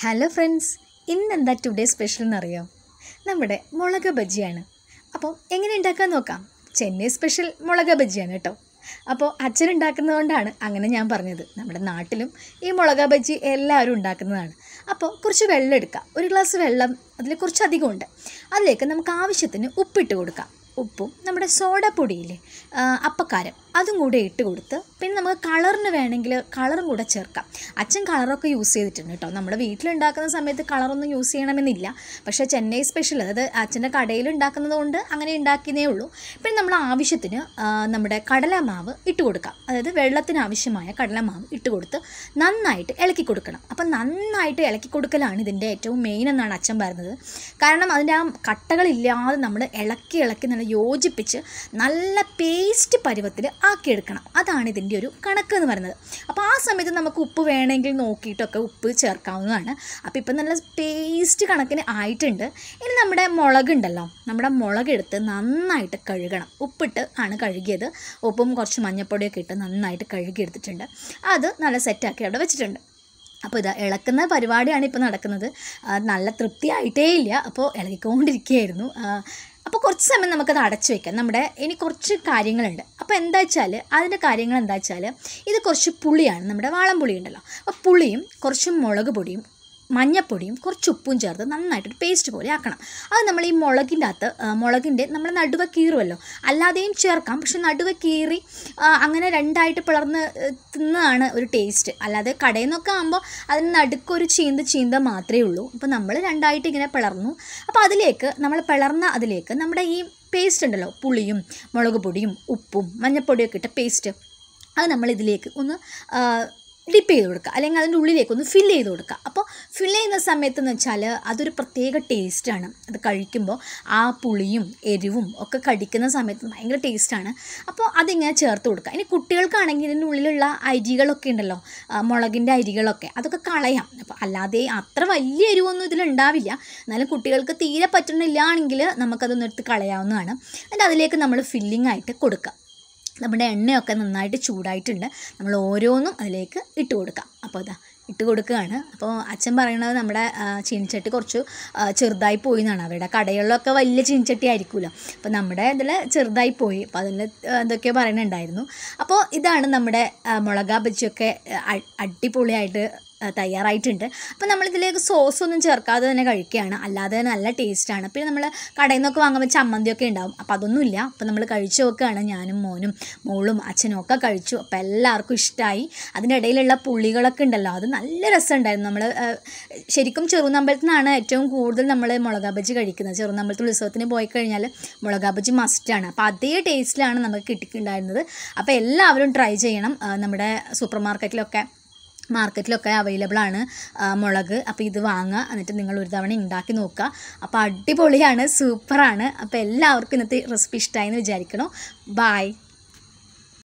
hello friends ഇന്നെന്താ today special എന്നറിയാം നമ്മുടെ മുളക് ബജിയാണ് അപ്പോൾ എങ്ങനെ ഉണ്ടാക്കാൻ നോക്കാം ചെന്നൈ സ്പെഷ്യൽ മുളക് ബജിയാണ് കേട്ടോ അപ്പോൾ അച്ഛൻ ഉണ്ടാക്കുന്നതുകൊണ്ടാണ് അങ്ങനെ ഞാൻ പറഞ്ഞത് നമ്മുടെ നാട്ടിലും ഈ മുളക് ബജി എല്ലാവരും ഉണ്ടാക്കുന്നതാണ് അപ്പോൾ കുറച്ച് വെള്ളം എടുക്കാം ഒരു ഗ്ലാസ് വെള്ളം അതിൽ കുറച്ചധികം ഉണ്ട് അതിലേക്ക് നമുക്ക് ആവശ്യത്തിന് ഉപ്പിട്ട് കൊടുക്കാം ഉപ്പും നമ്മുടെ സോഡപ്പൊടിയില്ലേ ആ, അപ്പക്കാരം അതും കൂടെ ഇട്ട് കൊടുത്ത് പിന്നെ നമുക്ക് കളറിന് വേണമെങ്കിൽ കളറും കൂടെ ചേർക്കാം അച്ഛൻ കളറൊക്കെ യൂസ് ചെയ്തിട്ടുണ്ട് കേട്ടോ നമ്മുടെ വീട്ടിലുണ്ടാക്കുന്ന സമയത്ത് കളറൊന്നും യൂസ് ചെയ്യണമെന്നില്ല പക്ഷേ ചെന്നൈ സ്പെഷ്യൽ അതായത് അച്ഛൻ്റെ കടയിൽ ഉണ്ടാക്കുന്നത് കൊണ്ട് അങ്ങനെ ഉണ്ടാക്കിയതേ ഉള്ളൂ പിന്നെ നമ്മൾ ആവശ്യത്തിന് ആ, നമ്മുടെ കടലമാവ് ഇട്ട് കൊടുക്കാം അതായത് വെള്ളത്തിന് ആവശ്യമായ കടലമാവ് ഇട്ട് കൊടുത്ത് നന്നായിട്ട് ഇളക്കി കൊടുക്കണം അപ്പം നന്നായിട്ട് ഇളക്കി കൊടുക്കലാണ് ഇതിൻ്റെ ഏറ്റവും മെയിൻ എന്നാണ് അച്ഛൻ പറയുന്നത് കാരണം അതിൻ്റെ ആ കട്ടകളില്ലാതെ നമ്മൾ ഇളക്കി ഇളക്കി നല്ല യോജിപ്പിച്ച് നല്ല പേസ്റ്റ് പരുവത്തിൽ ആക്കിയെടുക്കണം അതാണ് ഇതിൻ്റെ ഒരു കണക്ക് എന്ന് പറയുന്നത് അപ്പോൾ ആ സമയത്ത് നമുക്ക് ഉപ്പ് വേണമെങ്കിൽ നോക്കിയിട്ടൊക്കെ ഉപ്പ് ചേർക്കാവുന്നതാണ് അപ്പോൾ ഇപ്പം നല്ല പേസ്റ്റ് കണക്കിന് ആയിട്ടുണ്ട് ഇനി നമ്മുടെ മുളക് ഉണ്ടല്ലോ നമ്മുടെ മുളക് എടുത്ത് നന്നായിട്ട് കഴുകണം ഉപ്പിട്ട് ആണ് കഴുകിയത് ഉപ്പും കുറച്ച് മഞ്ഞൾപ്പൊടിയൊക്കെ ഇട്ട് നന്നായിട്ട് കഴുകി എടുത്തിട്ടുണ്ട് അത് നല്ല സെറ്റാക്കി അവിടെ വെച്ചിട്ടുണ്ട് അപ്പോൾ ഇതാ ഇളക്കുന്ന പരിപാടിയാണ് ഇപ്പോൾ നടക്കുന്നത് ആ, നല്ല തൃപ്തിയായിട്ടേ ഇല്ല അപ്പോൾ ഇളകിക്കൊണ്ടിരിക്കുകയായിരുന്നു ആ, അപ്പോൾ കുറച്ച് സമയം നമുക്കത് അടച്ചു വെക്കാം നമ്മുടെ ഇനി കുറച്ച് കാര്യങ്ങളുണ്ട് അപ്പോൾ എന്താ വെച്ചാൽ അതിൻ്റെ കാര്യങ്ങൾ എന്താ വെച്ചാൽ ഇത് കുറച്ച് പുളിയാണ് നമ്മുടെ വാളം പുളി ഉണ്ടല്ലോ അപ്പോൾ പുളിയും കുറച്ച് മുളക് പൊടിയും മഞ്ഞപ്പൊടിയും കുറച്ച് ഉപ്പും ചേർത്ത് നന്നായിട്ടൊരു പേസ്റ്റ് പോലെ ആക്കണം അത് നമ്മൾ ഈ മുളകിൻ്റെ അകത്ത് ആ, മുളകിൻ്റെ നമ്മൾ നടുവ കീറുമല്ലോ അല്ലാതെയും ചേർക്കാം പക്ഷെ നടുവ കീറി ആ, അങ്ങനെ രണ്ടായിട്ട് പിളർന്ന് ഏ, തിന്നതാണ് ഒരു ടേസ്റ്റ് അല്ലാതെ കടയിൽ നിന്നൊക്കെ ആകുമ്പോൾ അതിന് നടുക്കൊരു ചീന്ത ചീന്ത മാത്രമേ ഉള്ളൂ അപ്പോൾ നമ്മൾ രണ്ടായിട്ട് ഇങ്ങനെ പിളർന്നു അപ്പോൾ അതിലേക്ക് നമ്മൾ പിളർന്ന അതിലേക്ക് നമ്മുടെ ഈ പേസ്റ്റ് ഉണ്ടല്ലോ പുളിയും മുളക് പൊടിയും ഉപ്പും മഞ്ഞപ്പൊടിയൊക്കെ ഇട്ട പേസ്റ്റ് അത് നമ്മൾ ഇതിലേക്ക് ഒന്ന് ഡിപ്പ് ചെയ്ത് കൊടുക്കുക അല്ലെങ്കിൽ അതിൻ്റെ ഉള്ളിലേക്ക് ഒന്ന് ഫില്ല് ചെയ്ത് കൊടുക്കുക അപ്പോൾ ഫില്ല് ചെയ്യുന്ന സമയത്ത് എന്ന് വെച്ചാൽ അതൊരു പ്രത്യേക ടേസ്റ്റാണ് അത് കഴിക്കുമ്പോൾ ആ പുളിയും എരിവും ഒക്കെ കടിക്കുന്ന സമയത്ത് ഭയങ്കര ടേസ്റ്റാണ് അപ്പോൾ അതിങ്ങനെ ചേർത്ത് കൊടുക്കുക ഇനി കുട്ടികൾക്കാണെങ്കിൽ ഇതിൻ്റെ ഉള്ളിലുള്ള അരികളൊക്കെ ഉണ്ടല്ലോ ആ, മുളകിൻ്റെ അരികളൊക്കെ അതൊക്കെ കളയാം അപ്പോൾ അല്ലാതെ അത്ര വലിയ എരിവൊന്നും ഇതിലുണ്ടാവില്ല എന്നാലും കുട്ടികൾക്ക് തീരെ പറ്റുന്നില്ല ആണെങ്കിൽ നമുക്കതൊന്ന് എടുത്ത് കളയാവുന്നതാണ് എന്നിട്ട് അതിലേക്ക് നമ്മൾ ഫില്ലിംഗ് ആയിട്ട് കൊടുക്കുക നമ്മുടെ എണ്ണയൊക്കെ നന്നായിട്ട് ചൂടായിട്ടുണ്ട് നമ്മൾ ഓരോന്നും അതിലേക്ക് ഇട്ട് കൊടുക്കാം അപ്പോൾ ഇതാ ഇട്ട് കൊടുക്കുകയാണ് അപ്പോൾ അച്ഛൻ പറയണത് നമ്മുടെ ആ, ചീനിച്ചട്ടി കുറച്ച് ആ, ചെറുതായി പോയി എന്നാണ് അവരുടെ കടകളിലൊക്കെ വലിയ ചീനിച്ചട്ടി ആയിരിക്കുമല്ലോ അപ്പോൾ നമ്മുടെ ഇതിൽ ചെറുതായി പോയി അപ്പോൾ അതിൽ എന്തൊക്കെയോ പറയുന്നുണ്ടായിരുന്നു അപ്പോൾ ഇതാണ് നമ്മുടെ ആ, മുളകാ ബജിയൊക്കെ ആ, അ- അടിപൊളിയായിട്ട് ആ, തയ്യാറായിട്ടുണ്ട് അപ്പോൾ നമ്മളിതിലേക്ക് സോസ് ഒന്നും ചേർക്കാതെ തന്നെ കഴിക്കുകയാണ് അല്ലാതെ തന്നെ നല്ല ടേസ്റ്റാണ് പിന്നെ നമ്മൾ കടയിൽ നിന്നൊക്കെ വാങ്ങുമ്പോൾ ചമ്മന്തിയൊക്കെ ഉണ്ടാവും അപ്പോൾ അതൊന്നുമില്ല അപ്പോൾ നമ്മൾ കഴിച്ചു നോക്കുകയാണ് ഞാനും മോനും മോളും അച്ഛനും ഒക്കെ കഴിച്ചു അപ്പോൾ എല്ലാവർക്കും ഇഷ്ടമായി അതിൻ്റെ ഇടയിലുള്ള പുള്ളികളൊക്കെ ഉണ്ടല്ലോ അത് നല്ല രസമുണ്ടായിരുന്നു നമ്മൾ ശരിക്കും ചെറുനമ്പലത്തിൽ നിന്നാണ് ഏറ്റവും കൂടുതൽ നമ്മൾ മുളകാ ബജി കഴിക്കുന്നത് ചെറുനമ്പലത്തിൽ ഉത്സവത്തിന് പോയി കഴിഞ്ഞാൽ മുളകാ ബജി മസ്റ്റാണ് അപ്പോൾ അതേ ടേസ്റ്റിലാണ് നമുക്ക് കിട്ടിയിട്ടുണ്ടായിരുന്നത് അപ്പോൾ എല്ലാവരും ട്രൈ ചെയ്യണം ആ, നമ്മുടെ സൂപ്പർ മാർക്കറ്റിലൊക്കെ മാർക്കറ്റിലൊക്കെ അവൈലബിൾ ആണ് ആ, മുളക് അപ്പോൾ ഇത് വാങ്ങുക എന്നിട്ട് നിങ്ങൾ ഒരു തവണ ഉണ്ടാക്കി നോക്കുക അപ്പോൾ അടിപൊളിയാണ് സൂപ്പറാണ് അപ്പോൾ എല്ലാവർക്കും ഇന്നത്തെ റെസിപ്പി ഇഷ്ടമായി എന്ന് വിചാരിക്കണം ബായ്